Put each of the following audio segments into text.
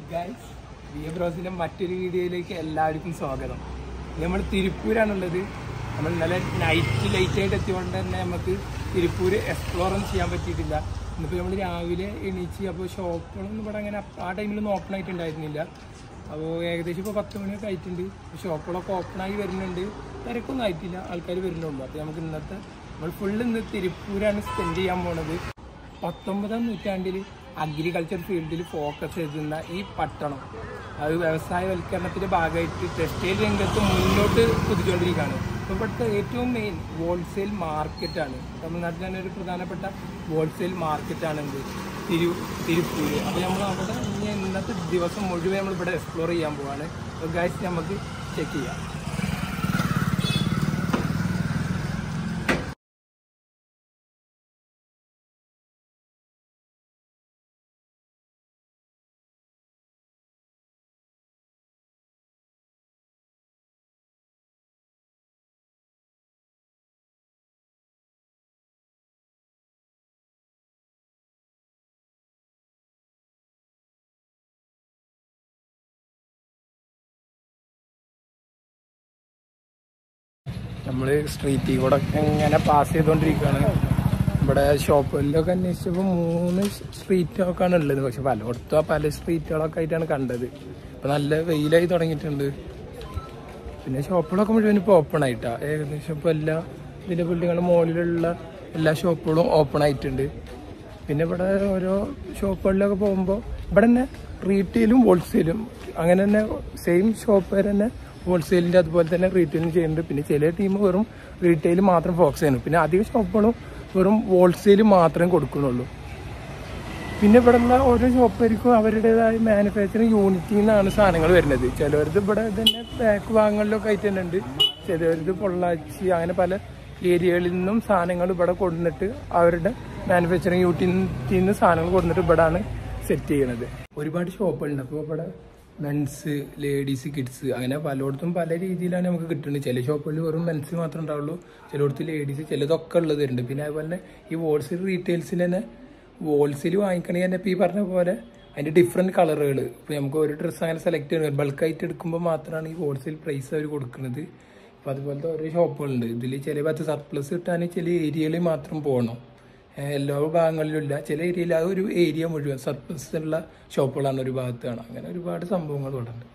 Guys we A ബ്രോസിന്റെ മറ്റൊരു വീഡിയോയിലേക്ക് എല്ലാവർക്കും സ്വാഗതം നമ്മൾ തിരുപ്പൂരാണുള്ളത് നമ്മൾ ഇന്നലെ നൈറ്റ് ലൈറ്റ് ആയിട്ട് എത്തിയോണ്ട് തന്നെ നമുക്ക് തിരുപ്പൂർ എക്സ്പ്ലോർ ഒന്നും ചെയ്യാൻ പറ്റിയിട്ടില്ല ഇന്നിപ്പോൾ നമ്മൾ രാവിലെ എണീച്ച് അപ്പോൾ ഷോപ്പുകളൊന്നും ഇവിടെ അങ്ങനെ അപ്പ- ആ ടൈമിലൊന്നും ഓപ്പൺ ആയിട്ടുണ്ടായിരുന്നില്ല അപ്പോൾ ഏകദേശം ഇപ്പോൾ പത്ത് മണിയൊക്കെ ആയിട്ടുണ്ട് ഷോപ്പുകളൊക്കെ ഓപ്പൺ ആയി വരുന്നുണ്ട് തിരക്കൊന്നും ആയിട്ടില്ല ആൾക്കാർ വരുന്നുള്ളൂ അപ്പോൾ നമുക്ക് ഇന്നത്തെ നമ്മൾ ഫുള്ള് ഇന്ന് തിരുപ്പൂരാണ് സ്പെൻഡ് ചെയ്യാൻ പോണത് പത്തൊമ്പതാം നൂറ്റാണ്ടിൽ അഗ്രികൾച്ചർ ഫീൽഡിൽ ഫോക്കസ് ചെയ്തിരുന്ന ഈ പട്ടണം അത് വ്യവസായവൽക്കരണത്തിന്റെ ഭാഗമായിട്ട് ടെക്സ്റ്റൈൽ രംഗത്ത് മുന്നോട്ട് കുതിച്ചുകൊണ്ടിരിക്കുകയാണ് അപ്പോൾ ഇവിടുത്തെ ഏറ്റവും മെയിൻ ഹോൾസെയിൽ മാർക്കറ്റാണ് തമിഴ്നാട്ടിൽ തന്നെ ഒരു പ്രധാനപ്പെട്ട ഹോൾസെയിൽ മാർക്കറ്റാണ് എന്ത് തിരു തിരുപ്പൂര് അപ്പോൾ നമ്മൾ അവിടെ ഇനി ഇന്നത്തെ ദിവസം മുഴുവൻ നമ്മൾ ഇവിടെ എക്സ്പ്ലോർ ചെയ്യാൻ പോവാണ് അപ്പോൾ ഗൈസ് നമുക്ക് ചെക്ക് ചെയ്യാം നമ്മൾ സ്ട്രീറ്റിൽ കൂടെ ഇങ്ങനെ പാസ് ചെയ്തുകൊണ്ടിരിക്കുകയാണ് ഇവിടെ ഷോപ്പുകളിലൊക്കെ അന്വേഷിച്ചപ്പോൾ മൂന്ന് സ്ട്രീറ്റൊക്കെയാണ് ഉള്ളത് പക്ഷെ പലയിടത്തും പല സ്ട്രീറ്റുകളൊക്കെ ആയിട്ടാണ് കണ്ടത് ഇപ്പം നല്ല വെയിലായി തുടങ്ങിയിട്ടുണ്ട് പിന്നെ ഷോപ്പുകളൊക്കെ മുഴുവൻ ഇപ്പോൾ ഓപ്പൺ ആയിട്ടാ ഏകദേശം ഇപ്പോൾ എല്ലാ ഇതിൻ്റെ ബിൽഡിങ്ങുകളുടെ മുകളിലുള്ള എല്ലാ ഷോപ്പുകളും ഓപ്പൺ ആയിട്ടുണ്ട് പിന്നെ ഇവിടെ ഓരോ ഷോപ്പുകളിലൊക്കെ പോകുമ്പോൾ ഇവിടെ തന്നെ റീറ്റെയിലും ഹോൾസെയിലും അങ്ങനെ തന്നെ സെയിം ഷോപ്പ് തന്നെ ഹോൾസെയിലിൻ്റെ അതുപോലെ തന്നെ റീറ്റെയിലും ചെയ്യുന്നുണ്ട് പിന്നെ ചില ടീം വെറും റീറ്റെയിൽ മാത്രം ഫോക്കസ് ചെയ്യുന്നു പിന്നെ അധിക ഷോപ്പുകളും വെറും ഹോൾസെയിൽ മാത്രമേ കൊടുക്കുന്നുള്ളൂ പിന്നെ ഇവിടെ ഉള്ള ഓരോ ഷോപ്പുകാർക്കും അവരുടേതായ മാനുഫാക്ചറിങ് യൂണിറ്റിൽ നിന്നാണ് സാധനങ്ങൾ വരുന്നത് ചിലവരത് ഇവിടെ തന്നെ ബാക്ക് ഭാഗങ്ങളിലൊക്കെ ആയിട്ട് തന്നെ ഉണ്ട് ചിലവരത് പൊള്ളാച്ചി അങ്ങനെ പല ഏരിയകളിൽ നിന്നും സാധനങ്ങൾ ഇവിടെ കൊണ്ടുവന്നിട്ട് അവരുടെ മാനുഫാക്ചറിങ് യൂണിറ്റിൽ നിന്ന് സാധനങ്ങൾ കൊണ്ടുവന്നിട്ട് ഇവിടെയാണ് സെറ്റ് ചെയ്യണത് ഒരുപാട് ഷോപ്പുകളുണ്ട് അപ്പോൾ ഇവിടെ മെൻസ് ലേഡീസ് കിഡ്സ് അങ്ങനെ പലയിടത്തും പല രീതിയിലാണ് നമുക്ക് കിട്ടുന്നത് ചില ഷോപ്പുകളിൽ വെറും മെൻസ് മാത്രമേ ഉണ്ടാവുള്ളൂ ചിലയിടത്ത് ലേഡീസ് ചിലതൊക്കെ ഉള്ളത് ഉണ്ട് പിന്നെ അതുപോലെ തന്നെ ഈ ഹോൾസെയിൽ റീറ്റെയിൽസിൽ തന്നെ ഹോൾസെയിൽ വാങ്ങിക്കണമെങ്കിൽ തന്നെ ഇപ്പോൾ ഈ പറഞ്ഞ പോലെ അതിൻ്റെ ഡിഫറെൻറ്റ് കളറുകൾ ഇപ്പോൾ നമുക്ക് ഒരു ഡ്രസ്സ് അങ്ങനെ സെലക്ട് ചെയ്യണം ബൾക്കായിട്ട് എടുക്കുമ്പോൾ മാത്രമാണ് ഈ ഹോൾസെയിൽ പ്രൈസ് അവർ കൊടുക്കുന്നത് അപ്പോൾ അതുപോലത്തെ ഓരോ ഷോപ്പുകളുണ്ട് ഇതിൽ ചില ഭാഗത്ത് സർപ്ലസ് കിട്ടാൻ ചില ഏരിയയിൽ മാത്രം പോകണം ഏഹ് എല്ലാ ഭാഗങ്ങളിലും ഇല്ല ചില ഏരിയയിൽ ആ ഒരു ഏരിയ മുഴുവൻ സർപ്ലസ് ഉള്ള ഷോപ്പുകളാണ് ഒരു ഭാഗത്ത് കാണാം അങ്ങനെ ഒരുപാട് സംഭവങ്ങൾ ഇവിടെ ഉണ്ട്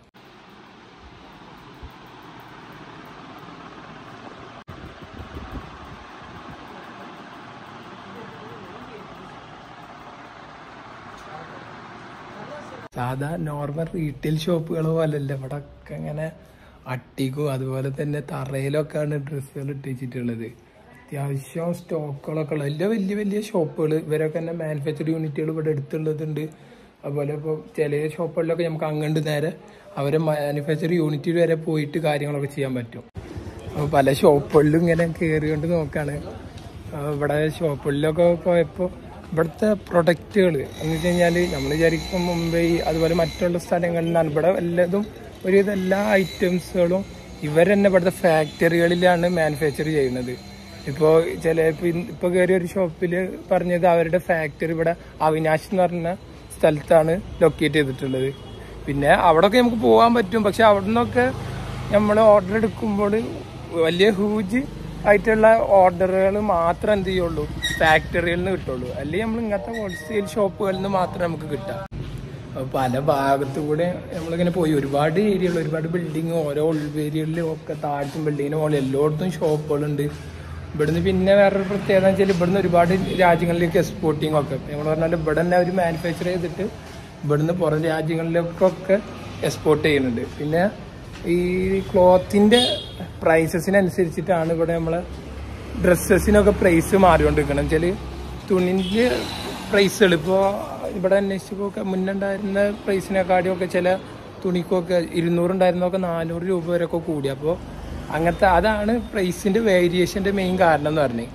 സാധാ നോർമൽ റീറ്റെയിൽ ഷോപ്പുകളോ പോലല്ല ഇവിടെ ഒക്കെ ഇങ്ങനെ അട്ടിക്കും അതുപോലെ തന്നെ തറയിലൊക്കെയാണ് ഡ്രസ്സുകൾ ഇട്ടിച്ചിട്ടുള്ളത് അത്യാവശ്യം സ്റ്റോക്കുകളൊക്കെ ഉള്ള എല്ലാ വലിയ വലിയ ഷോപ്പുകൾ ഇവരൊക്കെ തന്നെ മാനുഫാക്ചർ യൂണിറ്റുകൾ ഇവിടെ എടുത്തുള്ളതുണ്ട് അതുപോലെ ഇപ്പോൾ ചില ഷോപ്പുകളിലൊക്കെ നമുക്ക് അങ്ങോട്ട് നേരെ അവരെ മാനുഫാക്ചർ യൂണിറ്റിൽ വരെ പോയിട്ട് കാര്യങ്ങളൊക്കെ ചെയ്യാൻ പറ്റും അപ്പോൾ പല ഷോപ്പുകളിലും ഇങ്ങനെ കയറിക്കൊണ്ട് നോക്കാണ് ആ, ഇവിടെ ഷോപ്പുകളിലൊക്കെ പോയപ്പോൾ ഇവിടുത്തെ പ്രൊഡക്റ്റുകൾ എന്ന് വെച്ച് കഴിഞ്ഞാൽ നമ്മൾ വിചാരിക്കും മുംബൈ അതുപോലെ മറ്റുള്ള സ്ഥലങ്ങളിൽ നിന്നാണ് ഇവിടെ വല്ലതും ഒരുവിധം എല്ലാ ഐറ്റംസുകളും ഇവർ തന്നെ ഇവിടുത്തെ ഫാക്ടറികളിലാണ് മാനുഫാക്ചർ ചെയ്യുന്നത് ഇപ്പോൾ ചില ഇപ്പോൾ ഇപ്പോൾ കയറിയ ഒരു ഷോപ്പിൽ പറഞ്ഞത് അവരുടെ ഫാക്ടറി ഇവിടെ അവിനാശ് എന്ന് പറഞ്ഞ സ്ഥലത്താണ് ലൊക്കേറ്റ് ചെയ്തിട്ടുള്ളത് പിന്നെ അവിടെയൊക്കെ നമുക്ക് പോകാൻ പറ്റും പക്ഷെ അവിടെ നിന്നൊക്കെ നമ്മൾ ഓർഡർ എടുക്കുമ്പോൾ വലിയ ഹൂജ് ആയിട്ടുള്ള ഓർഡറുകൾ മാത്രം എന്ത് ചെയ്യുള്ളൂ ഫാക്ടറികളിൽ നിന്ന് കിട്ടുള്ളൂ അല്ലെങ്കിൽ നമ്മൾ ഇങ്ങനത്തെ ഹോൾസെയിൽ ഷോപ്പുകളിൽ നിന്ന് മാത്രമേ നമുക്ക് കിട്ടാം അപ്പൊ പല ഭാഗത്തു കൂടെ നമ്മളിങ്ങനെ പോയി ഒരുപാട് ഏരിയകൾ ഒരുപാട് ബിൽഡിങ് ഓരോ ഉൾവേരിയകളിലും ഒക്കെ താഴത്തും ബിൽഡിങ്ങിന് മുകളിൽ എല്ലായിടത്തും ഷോപ്പുകളുണ്ട് ഇവിടുന്ന് പിന്നെ വേറൊരു പ്രത്യേകത വെച്ചാൽ ഇവിടുന്ന് ഒരുപാട് രാജ്യങ്ങളിലേക്ക് എക്സ്പോർട്ടിങ് ഒക്കെ നമ്മൾ പറഞ്ഞാൽ ഇവിടെ തന്നെ അവർ മാനുഫാക്ചർ ചെയ്തിട്ട് ഇവിടുന്ന് പുറം രാജ്യങ്ങളിലേക്കൊക്കെ എക്സ്പോർട്ട് ചെയ്യുന്നുണ്ട് പിന്നെ ഈ ക്ലോത്തിൻ്റെ പ്രൈസസിനനുസരിച്ചിട്ടാണ് ഇവിടെ നമ്മളെ ഡ്രസ്സസിനൊക്കെ പ്രൈസ് മാറിക്കൊണ്ടിരിക്കണം വെച്ചാൽ തുണിൻ്റെ പ്രൈസുകൾ ഇപ്പോൾ ഇവിടെ അന്വേഷിച്ചപ്പോൾ മുന്നുണ്ടായിരുന്ന പ്രൈസിനെക്കാട്ടിയൊക്കെ ചില തുണിക്കൊക്കെ ഇരുന്നൂറുണ്ടായിരുന്നൊക്കെ നാനൂറ് രൂപ വരെയൊക്കെ കൂടി അപ്പോൾ അങ്ങനത്തെ അതാണ് പ്രൈസിൻ്റെ വേരിയേഷൻ്റെ മെയിൻ കാരണം എന്ന് പറഞ്ഞത്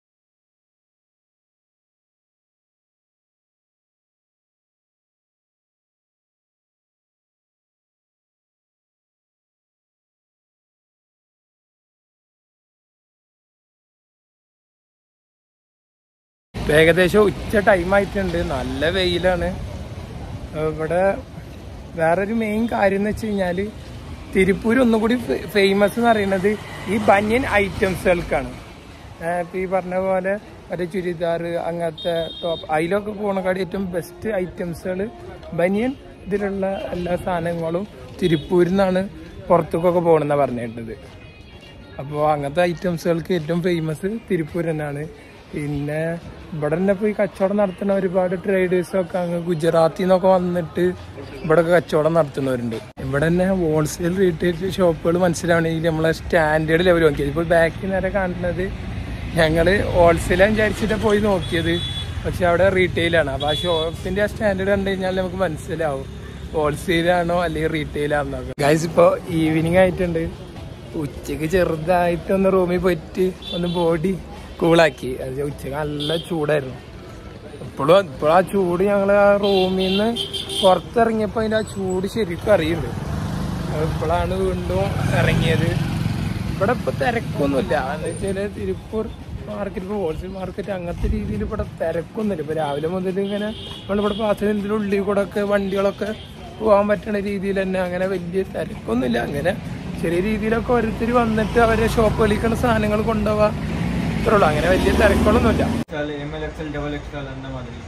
ഇപ്പൊ ഏകദേശം ഉച്ച ടൈം ആയിട്ടുണ്ട് നല്ല വെയിലാണ് ഇവിടെ വേറൊരു മെയിൻ കാര്യം എന്ന് വെച്ച് കഴിഞ്ഞാൽ തിരുപ്പൂർ ഒന്നും കൂടി ഫേമസ് എന്ന് പറയുന്നത് ഈ ബനിയൻ ഐറ്റംസുകൾക്കാണ് ഇപ്പം ഈ പറഞ്ഞ പോലെ മറ്റേ ചുരിദാർ അങ്ങനത്തെ ടോപ്പ് അതിലൊക്കെ പോണക്കാടി ഏറ്റവും ബെസ്റ്റ് ഐറ്റംസുകൾ ബനിയൻ ഇതിലുള്ള എല്ലാ സാധനങ്ങളും തിരുപ്പൂരിൽ നിന്നാണ് പുറത്തേക്കൊക്കെ പോകണമെന്നാണ് പറഞ്ഞിട്ടത് അപ്പോൾ അങ്ങനത്തെ ഐറ്റംസുകൾക്ക് ഏറ്റവും ഫേമസ് തിരുപ്പൂർ തന്നെയാണ് പിന്നെ ഇവിടെ തന്നെ പോയി കച്ചവടം നടത്തുന്ന ഒരുപാട് ട്രേഡേഴ്സൊക്കെ അങ്ങ് ഗുജറാത്തിൽ നിന്നൊക്കെ വന്നിട്ട് ഇവിടെ കച്ചവടം നടത്തുന്നവരുണ്ട് ഇവിടെ തന്നെ ഹോൾസെയിൽ റീറ്റെയിൽ ഷോപ്പുകൾ മനസ്സിലാവണമെങ്കിൽ നമ്മളെ സ്റ്റാൻഡേർഡ് ലെവൽ നോക്കിയത് ഇപ്പോൾ ബാക്കിൽ നേരെ കാണുന്നത് ഞങ്ങൾ ഹോൾസെയിലാണ് വിചാരിച്ചിട്ട് പോയി നോക്കിയത് പക്ഷെ അവിടെ റീറ്റെയിലാണ് അപ്പോൾ ആ ഷോപ്പിന്റെ ആ സ്റ്റാൻഡേർഡ് കണ്ടു കഴിഞ്ഞാൽ നമുക്ക് മനസ്സിലാവും ഹോൾസെയിലാണോ അല്ലെങ്കിൽ റീറ്റെയിലാണോ ഗൈസ് ഇപ്പോൾ ഈവനിങ് ആയിട്ടുണ്ട് ഉച്ചക്ക് ചെറുതായിട്ടൊന്ന് റൂമിൽ പോയിട്ട് ഒന്ന് ബോഡി കൂളാക്കി അത് ഉച്ചക്ക് നല്ല ചൂടായിരുന്നു ഇപ്പോഴും ഇപ്പോഴും ആ ചൂട് ഞങ്ങൾ ആ റൂമിൽ നിന്ന് പുറത്തിറങ്ങിയപ്പോൾ അതിൻ്റെ ആ ചൂട് ശരിക്കും അറിയുന്നുണ്ട് അത് ഇപ്പോഴാണ് വീണ്ടും ഇറങ്ങിയത് ഇവിടെ ഇപ്പൊ തിരക്കൊന്നുമില്ല എന്ന് വെച്ചാല് തിരുപ്പൂർ മാർക്കറ്റ് ഇപ്പോൾ ഹോൾസെയിൽ മാർക്കറ്റ് അങ്ങനത്തെ രീതിയിൽ ഇവിടെ തിരക്കൊന്നുമില്ല ഇപ്പൊ രാവിലെ മുതൽ ഇങ്ങനെ നമ്മളിവിടെ പാസഞ്ചറിന്റെ ഉള്ളിൽ കൂടെ ഒക്കെ വണ്ടികളൊക്കെ പോകാൻ പറ്റുന്ന രീതിയിൽ തന്നെ അങ്ങനെ വലിയ തിരക്കൊന്നുമില്ല അങ്ങനെ ചെറിയ രീതിയിലൊക്കെ ഓരോരുത്തർ വന്നിട്ട് അവരെ ഷോപ്പുകളിലേക്കുള്ള സാധനങ്ങൾ കൊണ്ടുപോവാ ഇത്രേ ഉള്ളൂ അങ്ങനെ വലിയ തിരക്കുകളൊന്നുമില്ല M L XL double XL ಅಂದ ಮಾದರಿ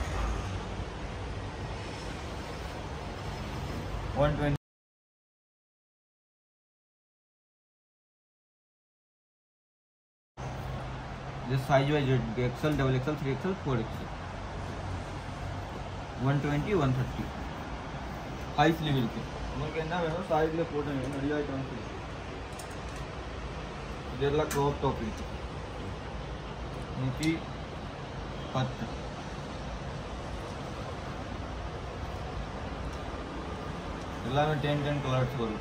one twenty this size wise it be XL, double XL, 3XL, 4XL. 120, 130. ഹൈ സ്ലീവിലേക്ക് നമുക്ക് എന്നാ വേണം സൈഡിൽ പോട്ട് റെഡി ആയിട്ട് നമുക്ക് ഇതെല്ലാം ക്രോപ്പ് ടോപ്പിലേക്ക് നൂറ്റി പത്ത് എല്ലാமே ടെൻ ടെൻ കളേഴ്സ് വരും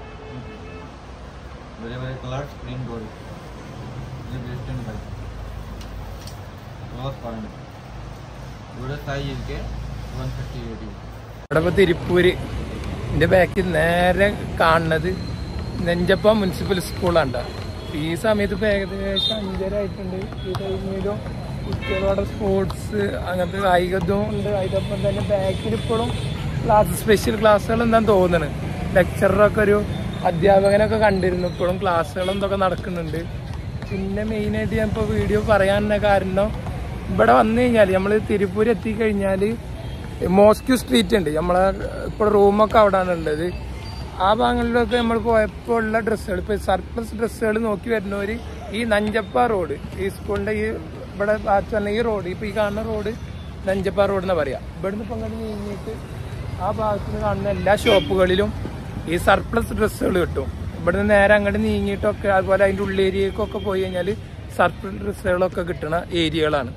വേറെ വേറെ കളേഴ്സ് പ്രിന്റ് വരും ഇത് വെസ്റ്റേൺ ടൈപ്പ് ക്ലോസ് പാൻറ് ഇവിടെ സൈസ് ഇരിക്കെ വൺ തേർട്ടി എയ്റ്റി ഇവിടെ ഇപ്പൊ തിരുപ്പൂര് എന്റെ ബാക്കിൽ നേരെ കാണുന്നത് നെഞ്ചപ്പ മുനിസിപ്പൽ സ്കൂളാണ് ഈ സമയത്ത് ഇപ്പൊ ഏകദേശം അഞ്ചര ആയിട്ടുണ്ട് ഈ ടൈമിലും കുട്ടികളോടെ സ്പോർട്സ് അങ്ങനത്തെ കായികത്വം ഉണ്ട് അതിനൊപ്പം തന്നെ ബാക്കിൽ ഇപ്പോഴും ക്ലാസ് സ്പെഷ്യൽ ക്ലാസ്സുകൾ എന്താന്ന് തോന്നുന്നു ലെക്ചറൊക്കെ ഒരു അധ്യാപകനൊക്കെ കണ്ടിരുന്നു ഇപ്പോഴും ക്ലാസ്സുകൾ എന്തൊക്കെ നടക്കുന്നുണ്ട് പിന്നെ മെയിനായിട്ട് ഞാൻ ഇപ്പോൾ വീഡിയോ പറയാൻ കാരണം ഇവിടെ വന്നു കഴിഞ്ഞാൽ നമ്മൾ തിരുപ്പൂർ എത്തിക്കഴിഞ്ഞാൽ മോസ്ക്യൂ സ്ട്രീറ്റ് ഉണ്ട് നമ്മളെ ഇപ്പോൾ റൂമൊക്കെ അവിടെയാണ് ഉള്ളത് ആ ഭാഗങ്ങളിലൊക്കെ നമ്മൾ പോയപ്പോൾ ഉള്ള ഡ്രസ്സുകൾ ഇപ്പോൾ സർപ്ലസ് ഡ്രസ്സുകൾ നോക്കി വരുന്നവർ ഈ നഞ്ചപ്പ റോഡ് ഈ സ്കൂളിൻ്റെ ഈ ഇവിടെ ഭാഗത്ത് തന്നെ ഈ റോഡ് ഇപ്പോൾ ഈ കാണുന്ന റോഡ് നഞ്ചപ്പ റോഡ് എന്ന് പറയാം ഇവിടുന്ന് ഇപ്പം അങ്ങോട്ട് നീങ്ങിയിട്ട് ആ ഭാഗത്ത് നിന്ന് കാണുന്ന എല്ലാ ഷോപ്പുകളിലും ഈ സർപ്ലസ് ഡ്രസ്സുകൾ കിട്ടും ഇവിടുന്ന് നേരെ അങ്ങോട്ട് നീങ്ങിയിട്ടൊക്കെ അതുപോലെ അതിൻ്റെ ഉള്ളേരിയക്കൊക്കെ പോയി കഴിഞ്ഞാൽ സർപ്ലസ് ഡ്രസ്സുകളൊക്കെ കിട്ടുന്ന ഏരിയകളാണ്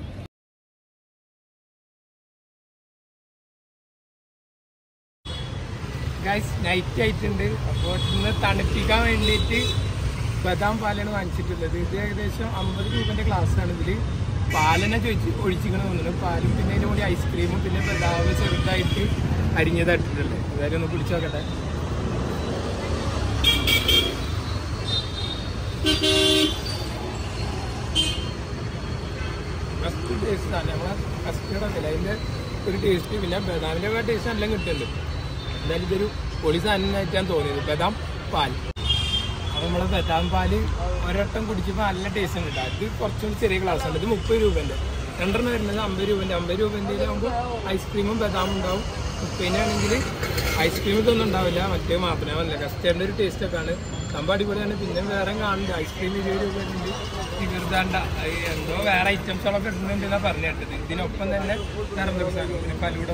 ഗൈസ് നൈറ്റ് ആയിട്ടുണ്ട് അപ്പോൾ ഇന്ന് തണുപ്പിക്കാൻ വേണ്ടിയിട്ട് ബദാം പാലാണ് വാങ്ങിച്ചിട്ടുള്ളത് ഇത് ഏകദേശം അമ്പത് രൂപന്റെ ക്ലാസ് ആണ് ഇതിൽ പാലനെ ചോദിച്ച് ഒഴിച്ചിക്കണ തോന്നുന്നു പാലും പിന്നെ അതിൻ്റെ കൂടി ഐസ്ക്രീമും പിന്നെ ബദാം ചെറുതായിട്ട് അരിഞ്ഞതായിട്ടുള്ളത് ഏതായാലും ഒന്ന് കുടിച്ചു നോക്കട്ടെ ഫസ്റ്റ് ടേസ്റ്റ് ആണ് നമ്മളെ കസ്റ്റേർഡ് ഒക്കെ അതിൻ്റെ ഒരു ടേസ്റ്റ് പിന്നെ ബദാമിൻ്റെ ഒക്കെ ടേസ്റ്റ് എല്ലാം കിട്ടുന്നുണ്ട് എന്തായാലും ഇതൊരു പൊളി സാധനമായിട്ടാണ് തോന്നിയത് ബദാം പാൽ അപ്പോൾ നമ്മളെ ബദാം പാല് ഒരൊട്ടം കുടിച്ചപ്പോൾ നല്ല ടേസ്റ്റ് ഉണ്ട് അത് കുറച്ചുകൂടി ചെറിയ ഗ്ലാസ് ഉണ്ട് ഇത് മുപ്പത് രൂപൻ്റെ രണ്ടെണ്ണം വരുന്നത് അമ്പത് രൂപൻ്റെ അമ്പത് രൂപൻ്റെ ആകുമ്പോൾ ഐസ്ക്രീമും ബദാമും ഉണ്ടാവും മുപ്പതിനാണെങ്കിൽ ഐസ്ക്രീം ഇതൊന്നും ഉണ്ടാവില്ല മറ്റേ മാത്രമേ വന്നില്ല കസ്റ്റേറിൻ്റെ ഒരു ടേസ്റ്റ് ഒക്കെ ആണ് സംഭവം അടിപൊളിയാണ് പിന്നെ വേറെ കാണുന്നുണ്ട് ഐസ്ക്രീം ഇരുപത് രൂപ ഉണ്ട് ഇവർദാണ്ട എന്തോ വേറെ ഐറ്റംസുകളൊക്കെ ഇടുന്നുണ്ട് എന്നാണ് പറഞ്ഞു കേട്ടത് ഇതിനൊപ്പം തന്നെ നടന്നൊരു സാധനം പിന്നെ ഫലൂഡ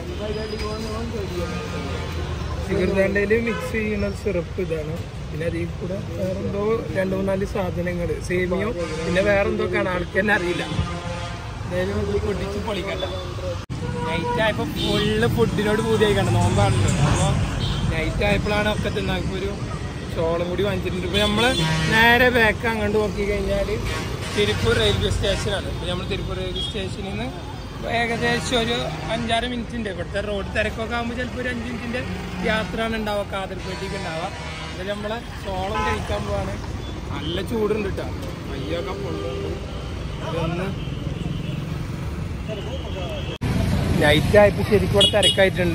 സിഗർദാണ്ടയിൽ മിക്സ് ചെയ്യുന്ന സിറപ്പ് ഇതാണ് പിന്നെ അതിൽ കൂടെ വേറെ എന്തോ രണ്ട് മൂന്നാല് സാധനങ്ങൾ സേമിയോ പിന്നെ വേറെ എന്തോ കാണാൻ ആൾക്ക് തന്നെ അറിയില്ല എന്തായാലും ഇത് പൊട്ടിച്ച് പൊളിക്കണ്ട നൈറ്റ് ആയപ്പോൾ ഫുള്ള് ഫുഡിനോട് പൂതിയായി കണ്ട നോമ്പാണല്ലോ അപ്പോൾ നൈറ്റ് ആയപ്പോഴാണ് ഒക്കെ തിന്നാൻ ഇപ്പോൾ ഒരു ചോളം കൂടി വാങ്ങിച്ചിട്ടുണ്ട് ഇപ്പോൾ നമ്മൾ നേരെ ബാക്ക് അങ്ങോട്ട് നോക്കി കഴിഞ്ഞാൽ തിരുപ്പൂർ റെയിൽവേ സ്റ്റേഷനാണ് ഇപ്പോൾ നമ്മൾ തിരുപ്പൂർ റെയിൽവേ സ്റ്റേഷനിൽ നിന്ന് ഏകദേശം ഒരു അഞ്ചാറ് മിനിറ്റിൻ്റെ ഇവിടുത്തെ റോഡ് തിരക്കൊക്കെ ആകുമ്പോൾ ചിലപ്പോൾ ഒരു അഞ്ച് മിനിറ്റിൻ്റെ യാത്രയാണ് ഉണ്ടാവുക കാതിർപ്പേട്ടിക്ക് ഉണ്ടാവുക ഇത് നമ്മളെ ചോളം കഴിക്കാൻ പോവാണ് നല്ല ചൂടുണ്ട് കേട്ടോ അയ്യൊക്കെ പൊള്ളുണ്ട് ഇതൊന്ന് നൈറ്റ് ആയപ്പോൾ ശരിക്കും ഇവിടെ തിരക്കായിട്ടുണ്ട്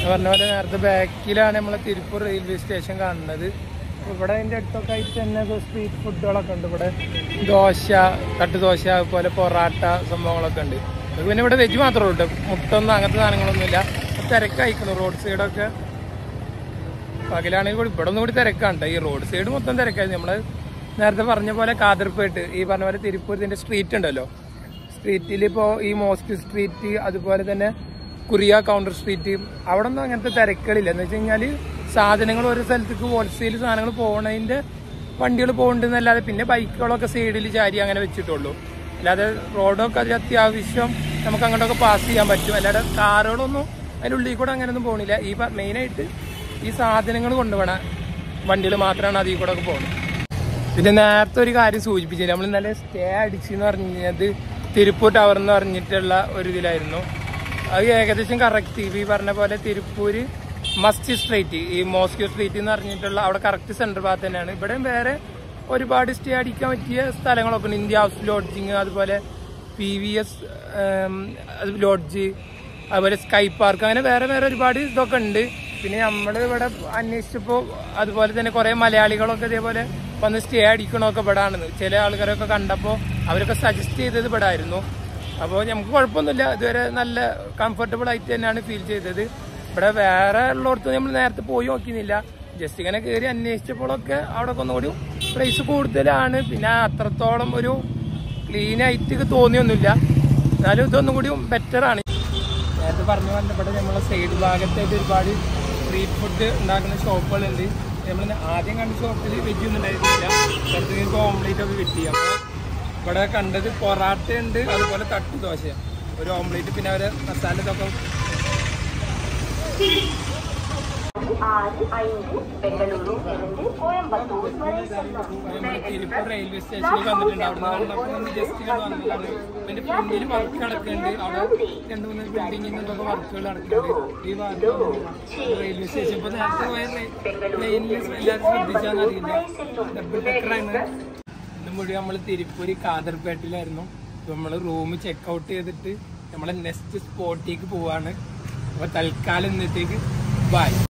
ഞാൻ പറഞ്ഞ പോലെ നേരത്തെ ബാക്കിലാണ് നമ്മളെ തിരുപ്പൂർ റെയിൽവേ സ്റ്റേഷൻ കാണുന്നത് ഇവിടെ അതിൻ്റെ അടുത്തൊക്കെ ആയിട്ട് തന്നെ സ്ട്രീറ്റ് ഫുഡുകളൊക്കെ ഉണ്ട് ഇവിടെ ദോശ തട്ട് ദോശ അതുപോലെ പൊറാട്ട സംഭവങ്ങളൊക്കെ ഉണ്ട് അത് പിന്നെ ഇവിടെ വെജ് മാത്രമേ ഉള്ളൂ കേട്ടോ മുട്ടൊന്നും അങ്ങനത്തെ സാധനങ്ങളൊന്നുമില്ല തിരക്കായിക്കണം റോഡ് സൈഡൊക്കെ പകലാണെങ്കിൽ കൂടി ഇവിടെ ഒന്നും കൂടി തിരക്കാണ് ട്ടോ. ഈ റോഡ് സൈഡ് മൊത്തം തിരക്കായിരുന്നു നമ്മള് നേരത്തെ പറഞ്ഞ പോലെ കാതിർപ്പേട്ട് ഈ പറഞ്ഞ പോലെ തിരുപ്പൂർ ഇതിന്റെ സ്ട്രീറ്റ് ഉണ്ടല്ലോ സ്ട്രീറ്റിൽ ഇപ്പോൾ ഈ മോസ്ക് സ്ട്രീറ്റ് അതുപോലെ തന്നെ കുറിയ കൗണ്ടർ സ്ട്രീറ്റ് അവിടെ ഒന്നും അങ്ങനത്തെ തിരക്കുകളില്ല എന്ന് വെച്ച് കഴിഞ്ഞാൽ സാധനങ്ങൾ ഒരു സ്ഥലത്തേക്ക് ഹോൾസെയിൽ സാധനങ്ങൾ പോകണതിന്റെ വണ്ടികൾ പോകുന്നുണ്ടെന്നല്ലാതെ പിന്നെ ബൈക്കുകളൊക്കെ സൈഡിൽ ചാരി അങ്ങനെ വെച്ചിട്ടുള്ളൂ അല്ലാതെ റോഡൊക്കെ അതിൽ അത്യാവശ്യം നമുക്ക് അങ്ങോട്ടൊക്കെ പാസ് ചെയ്യാൻ പറ്റും അല്ലാതെ കാറുകളൊന്നും അതിൻ്റെ ഉള്ളിൽ കൂടെ അങ്ങനെയൊന്നും പോകണില്ല ഈ മെയിനായിട്ട് ഈ സാധനങ്ങൾ കൊണ്ടുപോകണ വണ്ടികൾ മാത്രമാണ് അതിൽ കൂടെ ഒക്കെ പോകുന്നത് പിന്നെ നേരത്തെ ഒരു കാര്യം സൂചിപ്പിച്ചില്ല നമ്മൾ ഇന്നലെ സ്റ്റേ അടിച്ചെന്ന് പറഞ്ഞത് തിരുപ്പൂർ ടവർ എന്ന് പറഞ്ഞിട്ടുള്ള ഒരു ഇതിലായിരുന്നു അത് ഏകദേശം കറക്റ്റ് ഈ പറഞ്ഞ പോലെ തിരുപ്പൂര് മസ്ജി സ്ട്രീറ്റ് ഈ മോസ്കോ സ്ട്രീറ്റ് എന്ന് പറഞ്ഞിട്ടുള്ള അവിടെ കറക്റ്റ് സെന്റർ ഭാഗത്ത് തന്നെയാണ് ഇവിടെയും വേറെ ഒരുപാട് സ്റ്റേ അടിക്കാൻ പറ്റിയ സ്ഥലങ്ങളൊക്കെ ഉണ്ട് ഇന്ത്യ ഹൗസ് ലോഡ്ജിങ് അതുപോലെ പി വി എസ് ലോഡ്ജ് അതുപോലെ സ്കൈ പാർക്ക് അങ്ങനെ വേറെ വേറെ ഒരുപാട് ഇതൊക്കെ ഉണ്ട് പിന്നെ നമ്മൾ ഇവിടെ അന്വേഷിച്ചപ്പോൾ അതുപോലെ തന്നെ കുറെ മലയാളികളൊക്കെ ഇതേപോലെ വന്ന് സ്റ്റേ അടിക്കണമൊക്കെ ഇവിടെ ആണെന്ന് ചില ആൾക്കാരൊക്കെ കണ്ടപ്പോൾ അവരൊക്കെ സജസ്റ്റ് ചെയ്തത് ഇവിടെ ആയിരുന്നു അപ്പോൾ നമുക്ക് കുഴപ്പമൊന്നുമില്ല ഇതുവരെ നല്ല കംഫർട്ടബിൾ ആയിട്ട് തന്നെയാണ് ഫീൽ ചെയ്തത് ഇവിടെ വേറെ ഉള്ളിടത്ത് നമ്മൾ നേരത്തെ പോയി നോക്കിയിരുന്നില്ല ജസ്റ്റ് ഇങ്ങനെ കയറി അന്വേഷിച്ചപ്പോഴൊക്കെ അവിടെ ഒന്നുകൂടി പ്രൈസ് കൂടുതലാണ് പിന്നെ അത്രത്തോളം ഒരു ക്ലീൻ ആയിട്ട് തോന്നിയൊന്നുമില്ല എന്നാലും ഇതൊന്നും കൂടി ബെറ്റർ ആണ് നേരത്തെ പറഞ്ഞ പോലെ ഇവിടെ നമ്മളെ സൈഡ് ഭാഗത്തായിട്ട് ഒരുപാട് സ്ട്രീറ്റ് ഫുഡ് ഉണ്ടാക്കുന്ന ഷോപ്പുകളുണ്ട് നമ്മൾ ആദ്യം കണ്ട ഷോപ്പിൽ വെജ് ഒന്നും ഉണ്ടായിരുന്നില്ല പുറത്തേക്ക് ഓംലേറ്റ് ഒക്കെ കിട്ടി അപ്പോൾ ഇവിടെ കണ്ടത് പൊറാട്ട ഉണ്ട് അതുപോലെ തട്ടു ദോശ ഒരു ഓംലേറ്റ് പിന്നെ അവരെ മസാല ഇതൊക്കെ ஆறு ஐந்து பெங்களூரு இருந்து கோயம்புத்தூர் வரை செல்லும் നമ്മൾ തിരുപ്പൂർ റെയിൽവേ സ്റ്റേഷനിൽ വന്നിട്ടുണ്ട് അവിടെ കണ്ടപ്പോൾ ഒന്ന് ജസ്റ്റ് ഇങ്ങനെ വന്നതാണ് പിന്നെ ഫ്രണ്ടിൽ വർക്ക് നടക്കുന്നുണ്ട് അവിടെ രണ്ട് മൂന്ന് ബിൽഡിങ്ങിന് ഇതൊക്കെ വർക്കുകൾ നടക്കുന്നുണ്ട് ഈ ഭാഗത്ത് റെയിൽവേ സ്റ്റേഷൻ ഇപ്പൊ നേരത്തെ പോയ ട്രെയിനിൽ എല്ലാവരും ശ്രദ്ധിച്ചാന്നറിയില്ല ഡബിൾ ഡെക്കറാണ് ഇന്ന് മുഴുവൻ നമ്മൾ തിരുപ്പൂര് കാതർപേട്ടിലായിരുന്നു നമ്മൾ റൂം ചെക്ക് ഔട്ട് ചെയ്തിട്ട് നമ്മളെ നെക്സ്റ്റ് സ്പോട്ടിലേക്ക് പോവാണ് അപ്പൊ തൽക്കാലം ഇന്നത്തേക്ക് ബൈ